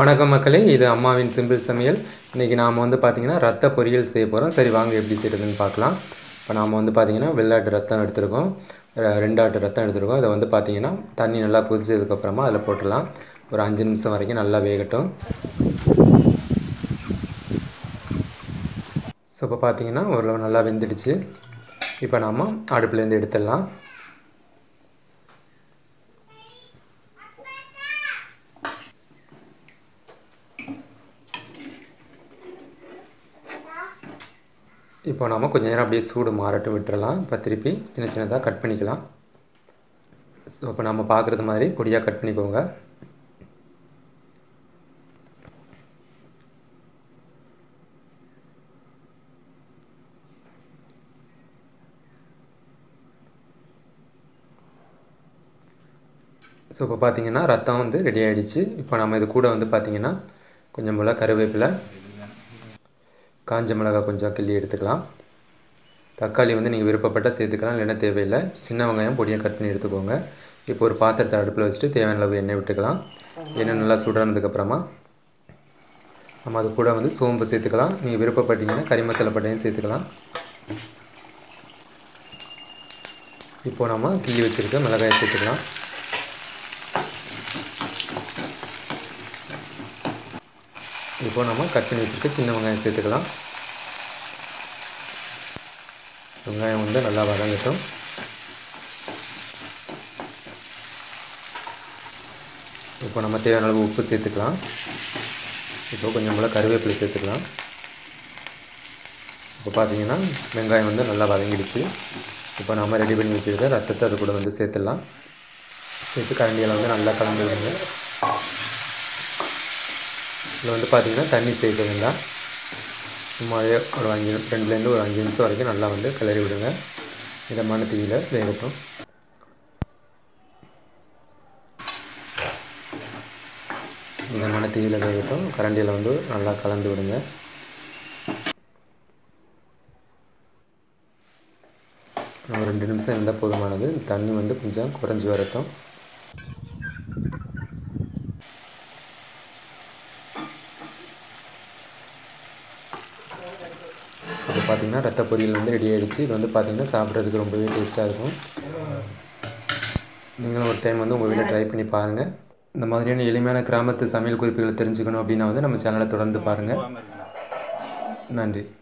வணக்கம் மக்களே இது அம்மாவின் சிம்பிள் சமையல் இன்றைக்கி நாம் வந்து பார்த்திங்கன்னா ரத்த பொரியல் செய்ய போகிறோம் சரி வாங்க எப்படி செய்கிறதுன்னு பார்க்கலாம் இப்போ நாம் வந்து பார்த்திங்கன்னா வெள்ளாட்டு ரத்தம் எடுத்துருக்கோம் ரெ- ரெண்டு ஆட்டு ரத்தம் எடுத்துருக்கோம் இதை வந்து பார்த்திங்கன்னா தண்ணி நல்லா கொதிச்சதுக்கப்புறமா அதில் போட்டுடலாம் ஒரு அஞ்சு நிமிஷம் வரைக்கும் நல்லா வேகட்டும் ஸோ இப்போ பார்த்தீங்கன்னா ஒரு நல்லா வெந்துடுச்சு இப்போ நாம் அடுப்புலேருந்து எடுத்துடலாம் இப்போ நாம் கொஞ்ச நேரம் அப்படியே சூடு மாறட்டும் விட்டுறலாம் இப்போ திருப்பி சின்ன சின்னதாக கட் பண்ணிக்கலாம் ஸோ இப்போ நம்ம பார்க்குறது மாதிரி பொடியாக கட் பண்ணிக்கோங்க ஸோ இப்போ பார்த்தீங்கன்னா ரத்தம் வந்து ரெடி ஆகிடுச்சு இப்போ நம்ம இது கூட வந்து பார்த்திங்கன்னா கொஞ்சம் போல் கருவேப்பிலை காஞ்ச மிளகாய் கொஞ்சம் கிள்ளி எடுத்துக்கலாம் தக்காளி வந்து நீங்கள் விருப்பப்பட்டால் சேர்த்துக்கலாம் இல்லைன்னா தேவையில்லை சின்ன வெங்காயம் பொடியாக கட் பண்ணி எடுத்துக்கோங்க இப்போ ஒரு பாத்திரத்தை அடுப்பில் வச்சுட்டு தேவையான அளவு எண்ணெய் விட்டுக்கலாம் எண்ணெய் நல்லா சுடானதுக்கப்புறமா நம்ம அது கூட வந்து சோம்பு சேர்த்துக்கலாம் நீங்கள் விருப்பப்பட்டீங்கன்னா கறி மசாலா பட்டையும் சேர்த்துக்கலாம் இப்போ நம்ம கிள்ளி வச்சுருக்க மிளகாயை சேர்த்துக்கலாம் இப்போ நம்ம கட் பண்ணி வச்சுருக்க சின்ன வெங்காயம் சேர்த்துக்கலாம் வெங்காயம் வந்து நல்லா வதங்கட்டும் இப்போ நம்ம தேவையான அளவு உப்பு சேர்த்துக்கலாம் இப்போ கொஞ்சம் போல் கருவேப்பிலை சேர்த்துக்கலாம் இப்போ பார்த்தீங்கன்னா வெங்காயம் வந்து நல்லா வதங்கிடுச்சு இப்போ நம்ம ரெடி பண்ணி வச்சுருக்க ரத்தத்தை அது கூட வந்து சேர்த்துடலாம் சேர்த்து கரண்டியில் வந்து நல்லா கலந்து விடுங்க இதில் வந்து பார்த்திங்கன்னா தண்ணி சேர்க்க வேண்டாம் சும்மாவே ஒரு அஞ்சு ரெண்டுலேருந்து ஒரு அஞ்சு நிமிஷம் வரைக்கும் நல்லா வந்து கிளறி விடுங்க மிதமான தீயில் வேகட்டும் மிதமான தீயில் வேகட்டும் கரண்டியில் வந்து நல்லா கலந்து விடுங்க ஒரு ரெண்டு நிமிஷம் இருந்தால் போதுமானது தண்ணி வந்து கொஞ்சம் குறைஞ்சி வரட்டும் இப்போ பார்த்தீங்கன்னா ரத்த பொரியல் வந்து ரெடி ஆகிடுச்சு இது வந்து பார்த்தீங்கன்னா சாப்பிட்றதுக்கு ரொம்பவே டேஸ்ட்டாக இருக்கும் நீங்களும் ஒரு டைம் வந்து உங்கள் வீட்டில் ட்ரை பண்ணி பாருங்கள் இந்த மாதிரியான எளிமையான கிராமத்து சமையல் குறிப்புகளை தெரிஞ்சுக்கணும் அப்படின்னா வந்து நம்ம சேனலை தொடர்ந்து பாருங்கள் நன்றி